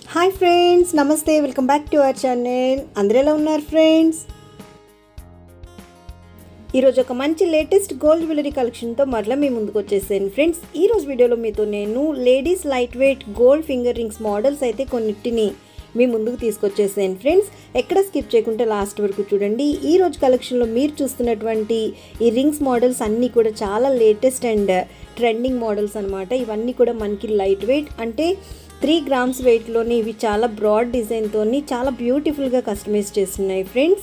hi friends నమస్తే welcome back to our channel అందరూ ఎలా ఉన్నారు ఫ్రెండ్స్ ఈరోజు ఒక మంచి లేటెస్ట్ గోల్డ్ జ్యువెలరీ కలెక్షన్తో మరలా మీ ముందుకు వచ్చేసాను ఫ్రెండ్స్ ఈరోజు వీడియోలో మీతో నేను ladies light weight gold finger rings models అయితే కొన్నిటిని మీ ముందుకు తీసుకొచ్చేసాను ఫ్రెండ్స్ ఎక్కడ స్కిప్ చేయకుండా లాస్ట్ వరకు చూడండి ఈ రోజు కలెక్షన్లో మీరు చూస్తున్నటువంటి ఈ రింగ్స్ మోడల్స్ అన్నీ కూడా చాలా లేటెస్ట్ అండ్ ట్రెండింగ్ మోడల్స్ అనమాట ఇవన్నీ కూడా మనకి లైట్ వెయిట్ అంటే త్రీ గ్రామ్స్ వెయిట్లోని ఇవి చాలా బ్రాడ్ డిజైన్తో చాలా బ్యూటిఫుల్గా కస్టమైజ్ చేస్తున్నాయి ఫ్రెండ్స్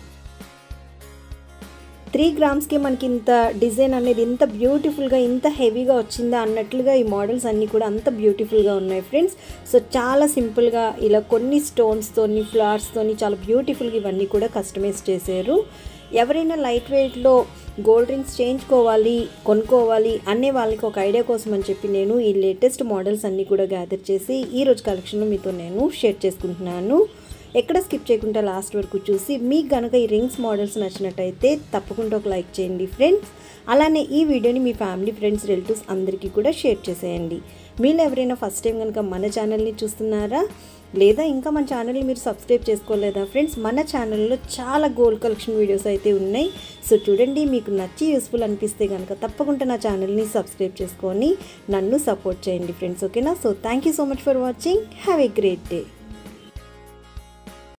త్రీ గ్రామ్స్కి మనకి ఇంత డిజైన్ అనేది ఇంత బ్యూటిఫుల్గా ఇంత హెవీగా వచ్చిందా అన్నట్లుగా ఈ మోడల్స్ అన్నీ కూడా అంత బ్యూటిఫుల్గా ఉన్నాయి ఫ్రెండ్స్ సో చాలా సింపుల్గా ఇలా కొన్ని స్టోన్స్తోని ఫ్లవర్స్తోని చాలా బ్యూటిఫుల్గా ఇవన్నీ కూడా కస్టమైజ్ చేశారు ఎవరైనా లైట్ వెయిట్లో గోల్డ్ రింగ్స్ చేయించుకోవాలి కొనుక్కోవాలి అనే వాళ్ళకి ఒక ఐడియా కోసం అని చెప్పి నేను ఈ లేటెస్ట్ మోడల్స్ అన్నీ కూడా గ్యాదర్ చేసి ఈరోజు కలెక్షన్లో మీతో నేను షేర్ చేసుకుంటున్నాను ఎక్కడ స్కిప్ చేయకుండా లాస్ట్ వరకు చూసి మీకు కనుక ఈ రింగ్స్ మోడల్స్ నచ్చినట్టయితే తప్పకుండా ఒక లైక్ చేయండి ఫ్రెండ్స్ అలానే ఈ వీడియోని మీ ఫ్యామిలీ ఫ్రెండ్స్ రిలేటివ్స్ అందరికీ కూడా షేర్ చేసేయండి మీరు ఎవరైనా ఫస్ట్ టైం కనుక మన ఛానల్ని చూస్తున్నారా లేదా ఇంకా మన ఛానల్ని మీరు సబ్స్క్రైబ్ చేసుకోలేదా ఫ్రెండ్స్ మన ఛానల్లో చాలా గోల్డ్ కలెక్షన్ వీడియోస్ అయితే ఉన్నాయి సో చూడండి మీకు నచ్చి యూస్ఫుల్ అనిపిస్తే కనుక తప్పకుండా నా ఛానల్ని సబ్స్క్రైబ్ చేసుకొని నన్ను సపోర్ట్ చేయండి ఫ్రెండ్స్ ఓకేనా so thank you so much for watching have a great day